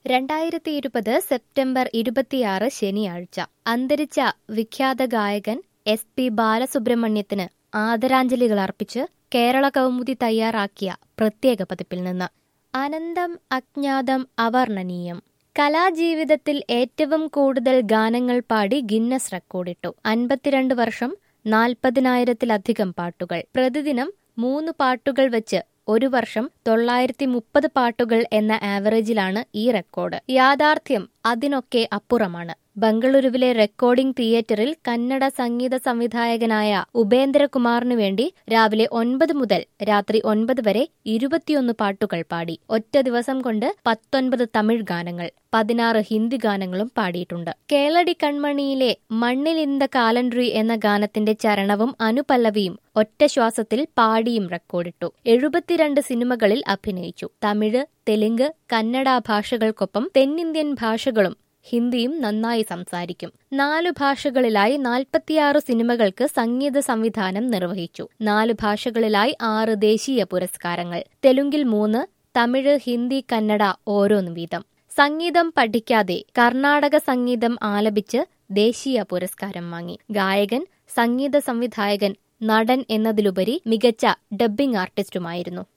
രണ്ടായിരത്തി ഇരുപത് സെപ്റ്റംബർ ഇരുപത്തിയാറ് ശനിയാഴ്ച അന്തരിച്ച വിഖ്യാത ഗായകൻ എസ് പി ബാലസുബ്രഹ്മണ്യത്തിന് ആദരാഞ്ജലികൾ അർപ്പിച്ച് കേരള കൗമുദി തയ്യാറാക്കിയ പ്രത്യേക പതിപ്പിൽ നിന്ന് അനന്തം അജ്ഞാതം അവർണ്ണനീയം കലാജീവിതത്തിൽ ഏറ്റവും കൂടുതൽ ഗാനങ്ങൾ പാടി ഗിന്നസ് റെക്കോർഡിട്ടു അൻപത്തിരണ്ട് വർഷം നാൽപ്പതിനായിരത്തിലധികം പാട്ടുകൾ പ്രതിദിനം മൂന്ന് പാട്ടുകൾ വെച്ച് ഒരു വർഷം തൊള്ളായിരത്തി മുപ്പത് പാട്ടുകൾ എന്ന ആവറേജിലാണ് ഈ റെക്കോർഡ് യാഥാർത്ഥ്യം അതിനൊക്കെ അപ്പുറമാണ് ബംഗളൂരുവിലെ റെക്കോർഡിംഗ് തിയേറ്ററിൽ കന്നഡ സംഗീത സംവിധായകനായ ഉപേന്ദ്രകുമാറിനു വേണ്ടി രാവിലെ ഒൻപത് മുതൽ രാത്രി ഒൻപത് വരെ ഇരുപത്തിയൊന്ന് പാട്ടുകൾ പാടി ഒറ്റ ദിവസം കൊണ്ട് പത്തൊൻപത് തമിഴ് ഗാനങ്ങൾ പതിനാറ് ഹിന്ദി ഗാനങ്ങളും പാടിയിട്ടുണ്ട് കേളടി കൺമണിയിലെ മണ്ണിലിന്ത കാലൻട്രി എന്ന ഗാനത്തിന്റെ ചരണവും അനുപല്ലവിയും ഒറ്റ ശ്വാസത്തിൽ പാടിയും റെക്കോർഡിട്ടു എഴുപത്തിരണ്ട് സിനിമകളിൽ അഭിനയിച്ചു തമിഴ് തെലുങ്ക് കന്നഡ ഭാഷകൾക്കൊപ്പം തെന്നിന്ത്യൻ ഭാഷകളും ഹിന്ദിയും നന്നായി സംസാരിക്കും നാലു ഭാഷകളിലായി നാൽപ്പത്തിയാറ് സിനിമകൾക്ക് സംഗീത സംവിധാനം നിർവഹിച്ചു നാല് ഭാഷകളിലായി ആറ് ദേശീയ പുരസ്കാരങ്ങൾ തെലുങ്കിൽ മൂന്ന് തമിഴ് ഹിന്ദി കന്നഡ ഓരോന്ന് വീതം സംഗീതം പഠിക്കാതെ കർണാടക സംഗീതം ആലപിച്ച് ദേശീയ പുരസ്കാരം വാങ്ങി ഗായകൻ സംഗീത സംവിധായകൻ നടൻ എന്നതിലുപരി മികച്ച ഡബ്ബിംഗ് ആർട്ടിസ്റ്റുമായിരുന്നു